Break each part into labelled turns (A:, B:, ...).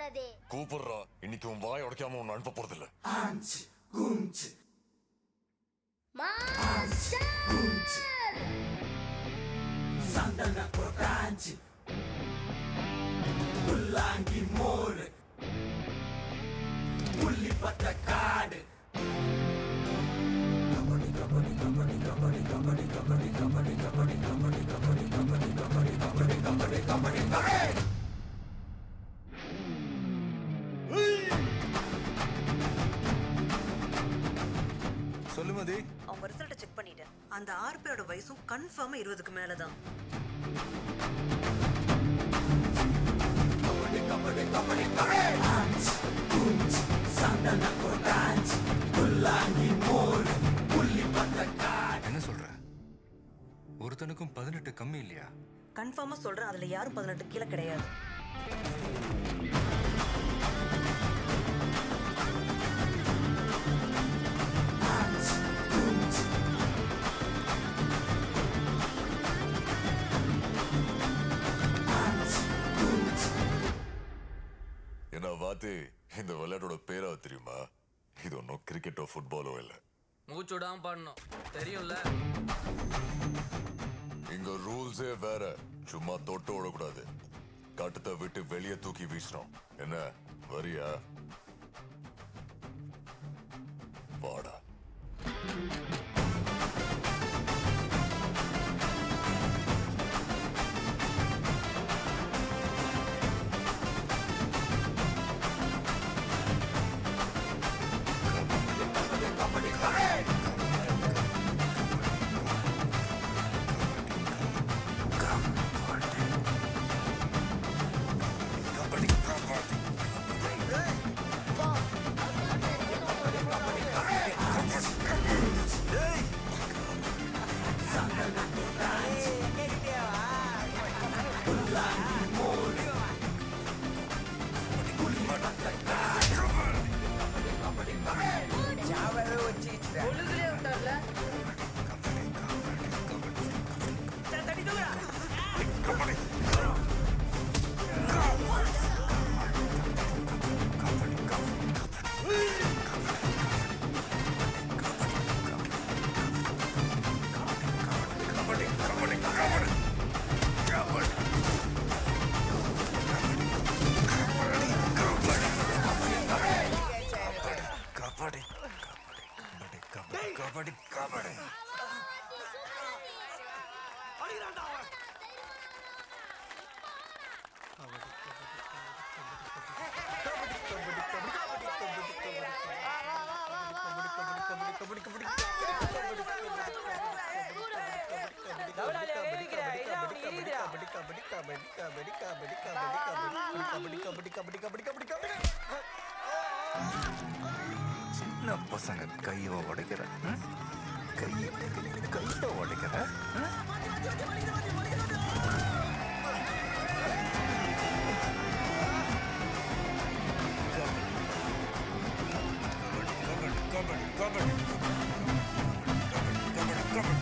A: போறதே
B: கூப்பிடுறா இன்னைக்கு உன் வாய் உடைக்காம உன்னை அனுப்ப போறதில்ல
C: Anci, gunci,
A: master
C: sandana portanci, Bullangi more, Pulli patacade.
D: சொல்லுமதி
E: அவங்க ரிசல்ட்டை செக் பண்ணிட்டேன் அந்த ஆறு பேரோட வயசும் கன்ஃபார்மா இருபதுக்கு மேல தான்
C: Anci, gunci, sandana portanci, Bullangi more, Pulli patacade.
D: என்ன சொல்ற ஒருத்தனுக்கும் பதினெட்டு கம்மி இல்லையா
E: கன்ஃபார்மா சொல்றேன் அதுல யாரும் பதினெட்டு கீழே கிடையாது
C: Anci, gunci, Anci, gunci.
B: என்ன வாத்தி இந்த விளையாட்டோட பேரா தெரியுமா இது ஒன்றும் கிரிக்கெட்டோ ஃபுட்பாலோ இல்லை
F: மூச்சு விடாம பாடணும் தெரியும்ல
B: இங்க ரூல்ஸே வேற சும்மா தொட்டு விடக்கூடாது கட்டத்தை விட்டு வெளியே தூக்கி வீசணும் என்ன வரியா வாடா
D: கபடி கபடி கபடி கபடி கபடி சின்ன பசங்க கையை உடைக்கிற ம்? கையை கையை உடைக்கிற ம்? கபடி கபடி கபடி கபடி கபடி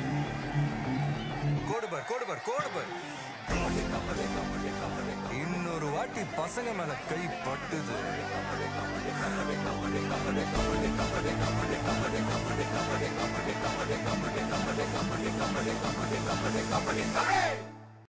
D: கோடு பார் கோடு பார் கோடு பார் இன்னொரு பாட்டி பசங்க மேல கை பட்டுது
C: Hey!